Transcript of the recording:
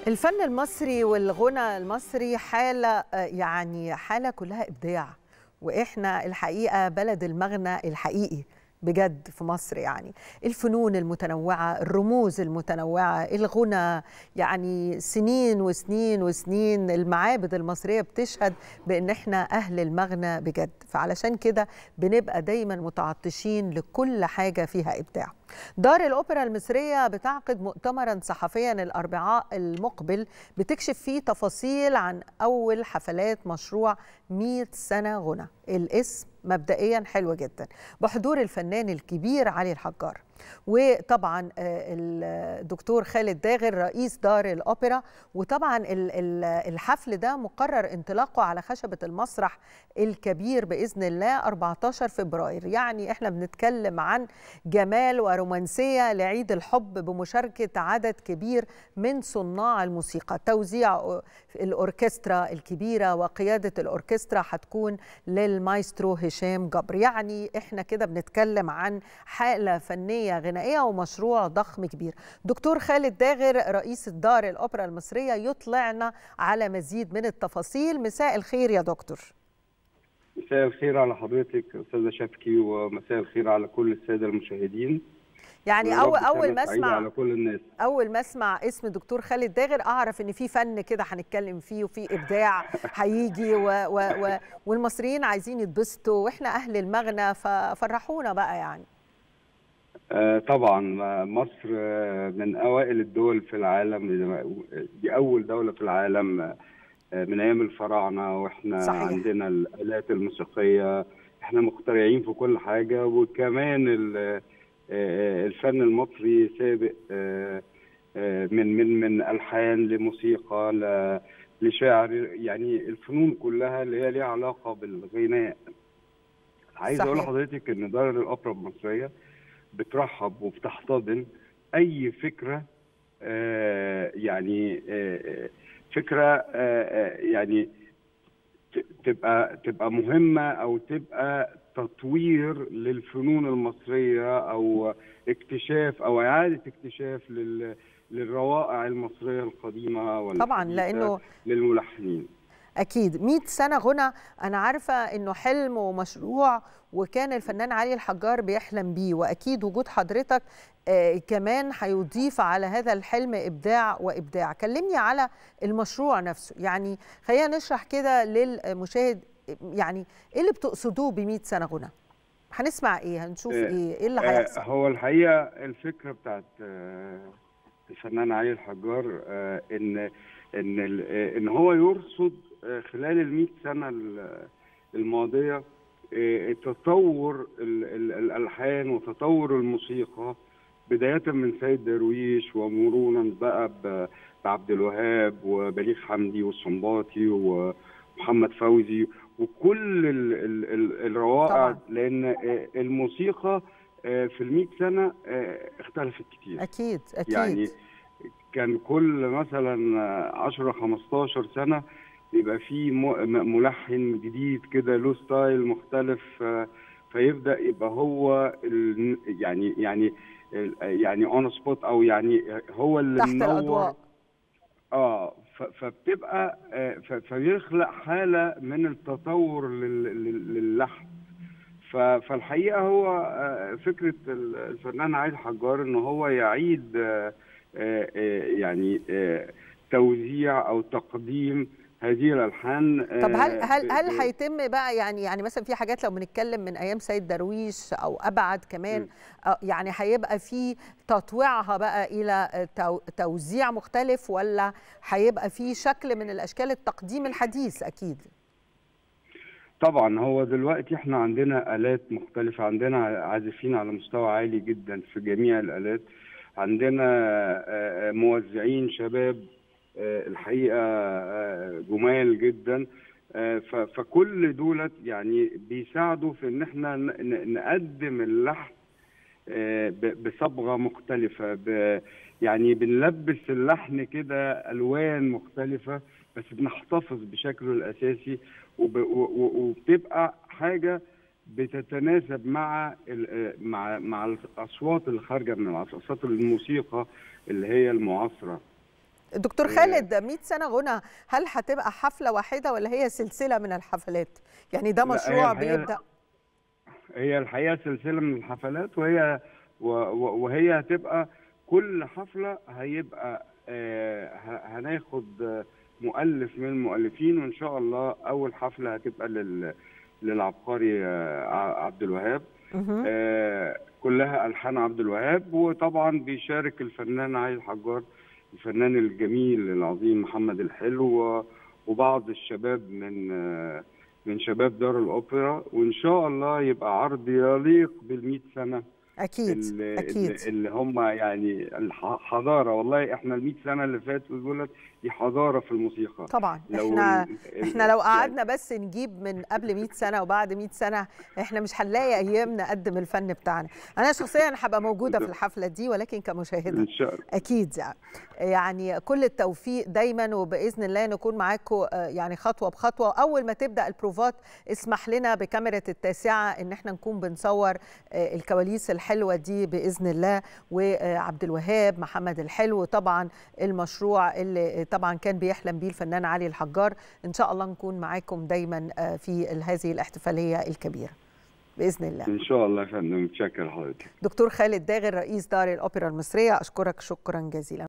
الفن المصري والغنى المصري حالة يعني حالة كلها إبداع وإحنا الحقيقة بلد المغنى الحقيقي بجد في مصر يعني الفنون المتنوعة الرموز المتنوعة الغنى يعني سنين وسنين وسنين المعابد المصرية بتشهد بأن احنا أهل المغنى بجد فعلشان كده بنبقى دايما متعطشين لكل حاجة فيها إبداع دار الأوبرا المصرية بتعقد مؤتمرا صحفيا الأربعاء المقبل بتكشف فيه تفاصيل عن أول حفلات مشروع 100 سنة غنى الاسم مبدئيا حلو جدا بحضور الفنان الكبير علي الحجار وطبعا الدكتور خالد داغر رئيس دار الأوبرا وطبعا الحفل ده مقرر انطلاقه على خشبة المسرح الكبير بإذن الله 14 فبراير يعني احنا بنتكلم عن جمال ورومانسية لعيد الحب بمشاركة عدد كبير من صناع الموسيقى توزيع الأوركسترا الكبيرة وقيادة الأوركسترا هتكون للمايسترو هشام جبر يعني احنا كده بنتكلم عن حالة فنية غنائية ومشروع ضخم كبير دكتور خالد داغر رئيس دار الأوبرا المصرية يطلعنا على مزيد من التفاصيل مساء الخير يا دكتور مساء الخير على حضرتك استاذه شفكي ومساء الخير على كل الساده المشاهدين يعني اول اول ما اسمع على كل الناس اول ما اسمع اسم دكتور خالد داغر اعرف ان في فن كده هنتكلم فيه وفي ابداع هيجي و و و والمصريين عايزين يتبسطوا واحنا اهل المغنى ففرحونا بقى يعني آه طبعا مصر من اوائل الدول في العالم دي اول دوله في العالم من ايام الفراعنه واحنا صحيح. عندنا الالات الموسيقيه احنا مخترعين في كل حاجه وكمان الفن المصري سابق من من من الحان لموسيقى لشعر يعني الفنون كلها اللي هي ليها علاقه بالغناء عايز اقول لحضرتك ان دار الاوبرا المصريه بترحب وبتحتضن اي فكره يعني فكره يعني تبقى تبقى مهمه او تبقى تطوير للفنون المصريه او اكتشاف او اعاده اكتشاف لل للروائع المصريه القديمه طبعا لانه للملحنين اكيد 100 سنه غنى انا عارفه انه حلم ومشروع وكان الفنان علي الحجار بيحلم بيه واكيد وجود حضرتك آه كمان هيضيف على هذا الحلم ابداع وابداع كلمني على المشروع نفسه يعني خلينا نشرح كده للمشاهد يعني ايه اللي بتقصدوه ب 100 سنه غنى هنسمع ايه هنشوف آه ايه ايه اللي هيحصل آه هو الحقيقه الفكره بتاعت الفنان علي الحجار ان ان ان هو يرصد خلال ال 100 سنه الماضيه تطور الالحان وتطور الموسيقى بدايه من سيد درويش ومرورا بقى بعبد الوهاب وبليغ حمدي والسنباطي ومحمد فوزي وكل الروائع لان الموسيقى في ال 100 سنه اختلفت كتير اكيد اكيد يعني كان كل مثلا 10 15 سنه يبقى في ملحن جديد كده له ستايل مختلف فيبدا يبقى هو يعني يعني يعني اون سبوت او يعني هو اللي تحت الاضواء اه فبتبقى فبيخلق حاله من التطور للحن فالحقيقه هو فكره الفنان عايد حجار ان هو يعيد يعني توزيع او تقديم هذه الالحان طب هل هل هل هيتم بقى يعني يعني مثلا في حاجات لو بنتكلم من ايام سيد درويش او ابعد كمان يعني هيبقى في تطويعها بقى الى توزيع مختلف ولا هيبقى في شكل من الاشكال التقديم الحديث اكيد طبعا هو دلوقتي احنا عندنا الات مختلفه عندنا عازفين على مستوى عالي جدا في جميع الالات عندنا موزعين شباب الحقيقه جمال جدا فكل دولت يعني بيساعدوا في ان احنا نقدم اللحن بصبغه مختلفه يعني بنلبس اللحن كده الوان مختلفه بس بنحتفظ بشكله الاساسي وبتبقى حاجه بتتناسب مع مع مع الاصوات اللي خارجه من اصوات الموسيقى اللي هي المعاصره دكتور خالد 100 سنه غنى هل هتبقى حفله واحده ولا هي سلسله من الحفلات يعني ده مشروع بيبدا هي الحقيقه سلسله من الحفلات وهي وهي هتبقى كل حفله هيبقى هناخد مؤلف من المؤلفين وان شاء الله اول حفله هتبقى لل للعبقري عبد الوهاب آه كلها الحان عبد الوهاب وطبعا بيشارك الفنان علي الحجار الفنان الجميل العظيم محمد الحلو وبعض الشباب من آه من شباب دار الاوبرا وان شاء الله يبقى عرض يليق بال سنه اكيد اللي اكيد اللي هم يعني الحضاره والله احنا ال 100 سنه اللي فاتوا دولت دي حضاره في الموسيقى طبعا احنا احنا لو قعدنا بس نجيب من قبل 100 سنه وبعد 100 سنه احنا مش هنلاقي ايام نقدم الفن بتاعنا انا شخصيا هبقى موجوده في الحفله دي ولكن كمشاهده ان شاء الله اكيد يعني يعني كل التوفيق دايما وباذن الله نكون معاكم يعني خطوه بخطوه اول ما تبدا البروفات اسمح لنا بكاميرا التاسعه ان احنا نكون بنصور الكواليس الحلوه دي باذن الله وعبد الوهاب محمد الحلو طبعا المشروع اللي طبعا كان بيحلم بيه الفنان علي الحجار ان شاء الله نكون معاكم دايما في هذه الاحتفاليه الكبيره باذن الله ان شاء الله يا فندم متشكر حضرتك دكتور خالد داغر رئيس دار الاوبرا المصريه اشكرك شكرا جزيلا